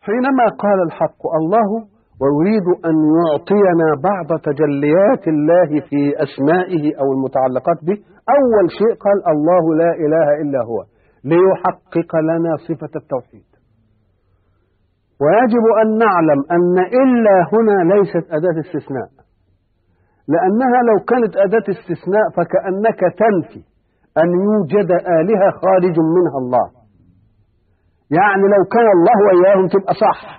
حينما قال الحق الله ويريد أن يعطينا بعض تجليات الله في أسمائه أو المتعلقات به أول شيء قال الله لا إله إلا هو ليحقق لنا صفة التوحيد ويجب أن نعلم أن إلا هنا ليست أداة استثناء لأنها لو كانت أداة استثناء فكأنك تنفي أن يوجد آلهة خارج منها الله يعني لو كان الله وإياهم تبقى صح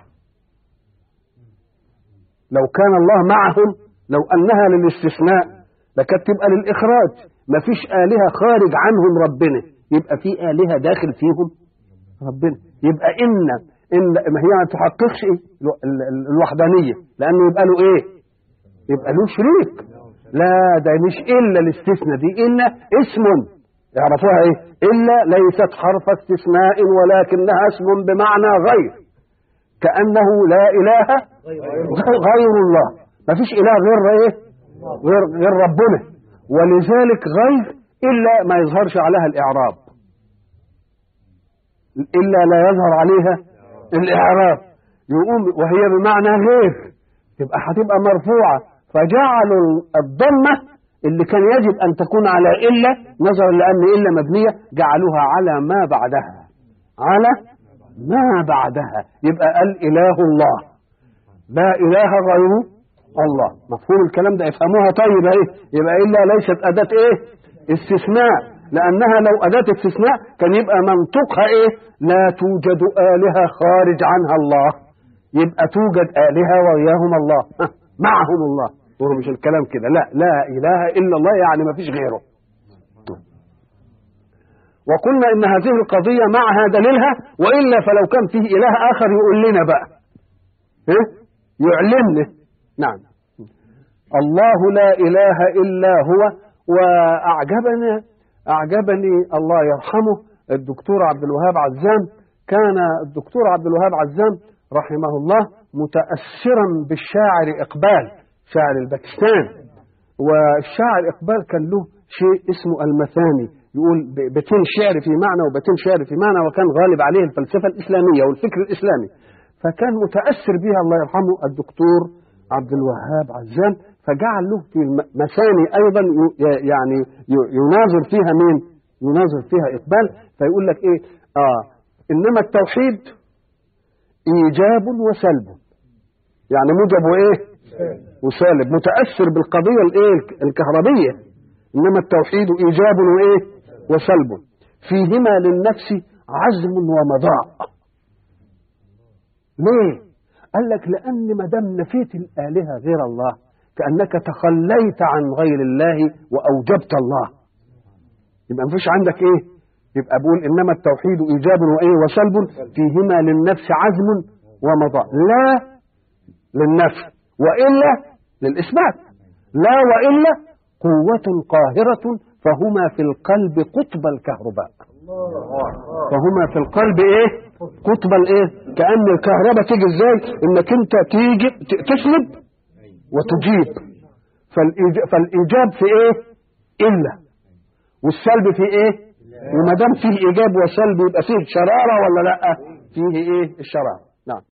لو كان الله معهم لو أنها للاستثناء لكانت تبقى للإخراج ما فيش آلهة خارج عنهم ربنا يبقى في آلهة داخل فيهم ربنا يبقى إن إن ما هي ما تحققش إيه؟ الوحدانية لأنه يبقى له إيه يبقى له شريك لا ده مش إلا الاستثناء دي إلا اسم يعرفوها إيه إلا ليست حرف استثناء ولكنها اسم بمعنى غير كأنه لا إله غير الله ما فيش إله غير إيه غير, غير ربنا ولذلك غير إلا ما يظهرش عليها الإعراب إلا لا يظهر عليها الإعراب يقوم وهي بمعنى غير تبقى هتبقى مرفوعة فجعلوا الضمة اللي كان يجب أن تكون على إلا نظرا لأن إلا مبنية جعلوها على ما بعدها على ما بعدها يبقى الإله الله لا إله غيره الله مفهوم الكلام ده يفهموها طيب ايه يبقى إلا ليست أداة إيه استثناء لأنها لو أداة استثناء كان يبقى منطقها إيه لا توجد آلهة خارج عنها الله يبقى توجد آلهة وإياهم الله معهم الله وهو مش الكلام كده لا لا إله إلا الله يعني ما فيش غيره وقلنا إن هذه القضية معها دليلها وإلا فلو كان فيه إله آخر يقول لنا بقى إيه؟ يعلمنا نعم الله لا إله إلا هو وأعجبني أعجبني الله يرحمه الدكتور عبد الوهاب عزام كان الدكتور عبد الوهاب عزام رحمه الله متأثرا بالشاعر إقبال شاعر الباكستان والشاعر إقبال كان له شيء اسمه المثاني يقول بيتين شعر في معنى وبيتين شعر في معنى وكان غالب عليه الفلسفة الإسلامية والفكر الإسلامي فكان متأثر بها الله يرحمه الدكتور عبد الوهاب عزام فجعل له في المثاني أيضا يعني يناظر فيها مين يناظر فيها إقبال فيقول لك إيه آه إنما التوحيد إيجاب وسلب يعني موجب وإيه وسالب متأثر بالقضية الإيه الكهربية إنما التوحيد إيجاب وإيه وسلب فيهما للنفس عزم ومضاء ليه قال لك لأن ما دام نفيت الآلهة غير الله كأنك تخليت عن غير الله وأوجبت الله يبقى مفيش عندك إيه يبقى بقول إنما التوحيد إيجاب وإيه وسلب فيهما للنفس عزم ومضاء لا للنفي وإلا للإثبات لا وإلا قوة قاهرة فهما في القلب قطب الكهرباء فهما في القلب ايه قطب الايه كأن الكهرباء تيجي ازاي انك انت تيجي تسلب وتجيب فالإيجاب في ايه إلا والسلب في ايه وما دام فيه إيجاب وسلب يبقى فيه شرارة ولا لا فيه ايه الشرارة نعم